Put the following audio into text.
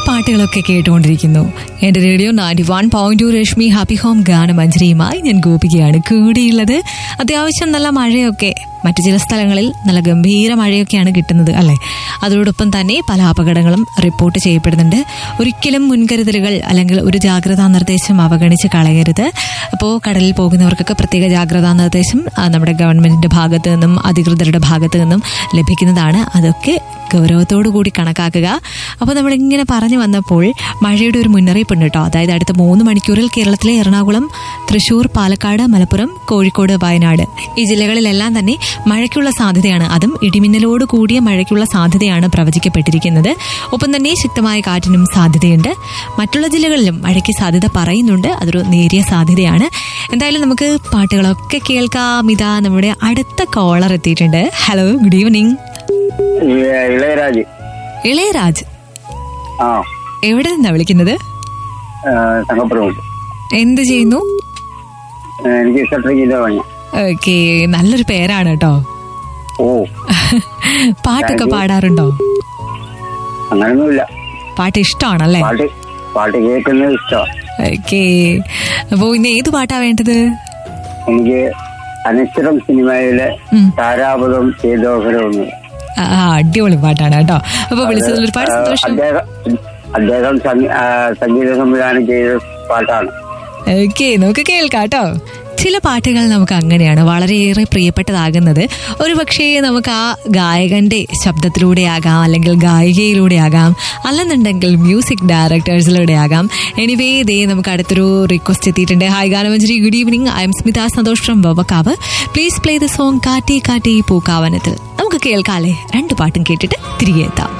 പാട്ടുകളൊക്കെ കേട്ടുകൊണ്ടിരിക്കുന്നു എന്റെ radio ninety one point two Rashmi happy home ഗാനമഞ്ജരിയുമായി ഞാൻ ഗോപികയാണ് കൂടിയുള്ളത് അത്യാവശ്യം നല്ല മഴയൊക്കെ മറ്റു ചില സ്ഥലങ്ങളിൽ നല്ല ഗംഭീര മഴയൊക്കെയാണ് കിട്ടുന്നത് അല്ലെ അതോടൊപ്പം തന്നെ പല അപകടങ്ങളും റിപ്പോർട്ട് ചെയ്യപ്പെടുന്നുണ്ട് ഒരിക്കലും മുൻകരുതലുകൾ അല്ലെങ്കിൽ ഒരു ജാഗ്രതാ നിർദ്ദേശം അവഗണിച്ച് കളയരുത് അപ്പോൾ കടലിൽ പോകുന്നവർക്കൊക്കെ പ്രത്യേക ജാഗ്രതാ നിർദ്ദേശം ആ, നമ്മുടെ ഗവൺമെന്റിന്റെ ഭാഗത്ത് നിന്നും അധികൃതരുടെ ഭാഗത്ത് നിന്നും ലഭിക്കുന്നതാണ് അതൊക്കെ ഗൗരവത്തോടു കൂടി കണക്കാക്കുക അപ്പോൾ നമ്മളിങ്ങനെ പറഞ്ഞു വന്നപ്പോൾ മഴയുടെ ഒരു മുന്നറിയിപ്പുണ്ട് കേട്ടോ അതായത് അടുത്ത മൂന്ന് മണിക്കൂറിൽ കേരളത്തിലെ എറണാകുളം തൃശൂർ പാലക്കാട് മലപ്പുറം കോഴിക്കോട് വയനാട് ഈ ജില്ലകളിലെല്ലാം തന്നെ മഴയ്ക്കുള്ള സാധ്യതയാണ് അതും ഇടിമിന്നലോട് കൂടിയ മഴയ്ക്കുള്ള സാധ്യതയാണ് പ്രവചിക്കപ്പെട്ടിരിക്കുന്നത് ഒപ്പം തന്നെ ശക്തമായ കാറ്റിനും സാധ്യതയുണ്ട് മറ്റുള്ള ജില്ലകളിലും മഴയ്ക്ക് സാധ്യത പറയുന്നുണ്ട് അതൊരു നേരിയ സാധ്യതയാണ് എന്തായാലും നമുക്ക് പാട്ടുകളൊക്കെ കേൾക്കാം ഇതാ നമ്മുടെ അടുത്ത കോളർ എത്തിയിട്ടുണ്ട് ഹലോ ഗുഡ് ഈവനിങ് ഈ ഇളയരാജ് ഇളയരാജ് ആ എവിടെ നിന്നാ വിളിക്കുന്നത് തങ്കപ്പുറമുണ്ട് എന്ത് ചെയ്യുന്നു എനിക്ക് ഷട്ടറിംഗ് ചെയ്ത പണിയ ഓക്കെ നല്ലൊരു പേരാണ് കേട്ടോ ഓ പാട്ടൊക്കെ പാടാറുണ്ടോ അങ്ങനൊന്നുമില്ല പാട്ട് ഇഷ്ടമാണല്ലേ പാട്ട് പാട്ട് കേൾക്കുന്നത് ഇഷ്ടമാണ് ഓക്കെ അപ്പോ ഇന്ന് ഏത് പാട്ടാ വേണ്ടത് എനിക്ക് അനശ്വരം സിനിമയിലെ ഉം. താരാപദം ചെയ്തോഹരമെന്ന് ആ അടിപൊളി പാട്ടാണ് കേട്ടോ അപ്പൊ വിളിച്ചതിൽ ഒരുപാട് സന്തോഷം അദ്ദേഹം അദ്ദേഹം സംഗീ- ആ, സംഗീത സംവിധാനം ചെയ്ത പാട്ടാണ് ഓക്കെ നമുക്ക് കേൾക്കാം കേട്ടോ ചില പാട്ടുകൾ നമുക്ക് അങ്ങനെയാണ് വളരെയേറെ പ്രിയപ്പെട്ടതാകുന്നത് ഒരു പക്ഷേ നമുക്ക് ആ ഗായകന്റെ ശബ്ദത്തിലൂടെ ആകാം അല്ലെങ്കിൽ ഗായികയിലൂടെ ആകാം അല്ലെന്നുണ്ടെങ്കിൽ മ്യൂസിക് ഡയറക്ടേഴ്സിലൂടെ ആകാം എനിവേ ദേ നമുക്ക് അടുത്തൊരു റിക്വസ്റ്റ് എത്തിയിട്ടുണ്ട് hi Ganamanjari good evening I'm Smitha Santhosh from Bavakkavu please play the song കാട്ടി കാട്ടി പൂക്കാവനത്തിൽ നമുക്ക് കേൾക്കാല്ലേ രണ്ട് പാട്ടും കേട്ടിട്ട് തിരികെ എത്താം